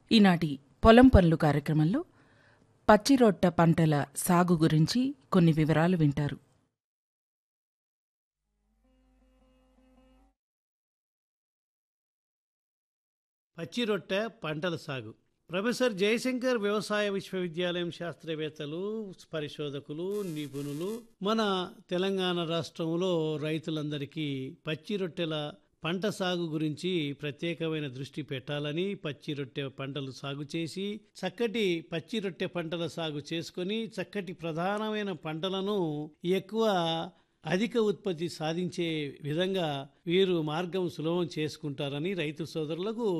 ఈనాటి పొలం పనులు కార్యక్రమంలో పచ్చిరొట్ట పంటల సాగు గురించి కొన్ని వివరాలు వింటారు పచ్చి రొట్టె పంటల సాగు ప్రొఫెసర్ జయశంకర్ వ్యవసాయ విశ్వవిద్యాలయం శాస్త్రవేత్తలు పరిశోధకులు నిపుణులు మన తెలంగాణ రాష్ట్రంలో రైతులందరికీ పచ్చి రొట్టెల పంట సాగు గురించి ప్రత్యేకమైన దృష్టి పెట్టాలని పచ్చి రొట్టె పంటలు సాగు చేసి చక్కటి పచ్చి రొట్టె పంటల సాగు చేసుకొని చక్కటి ప్రధానమైన పంటలను ఎక్కువ అధిక ఉత్పత్తి సాధించే విధంగా వీరు మార్గం సులభం చేసుకుంటారని రైతు సోదరులకు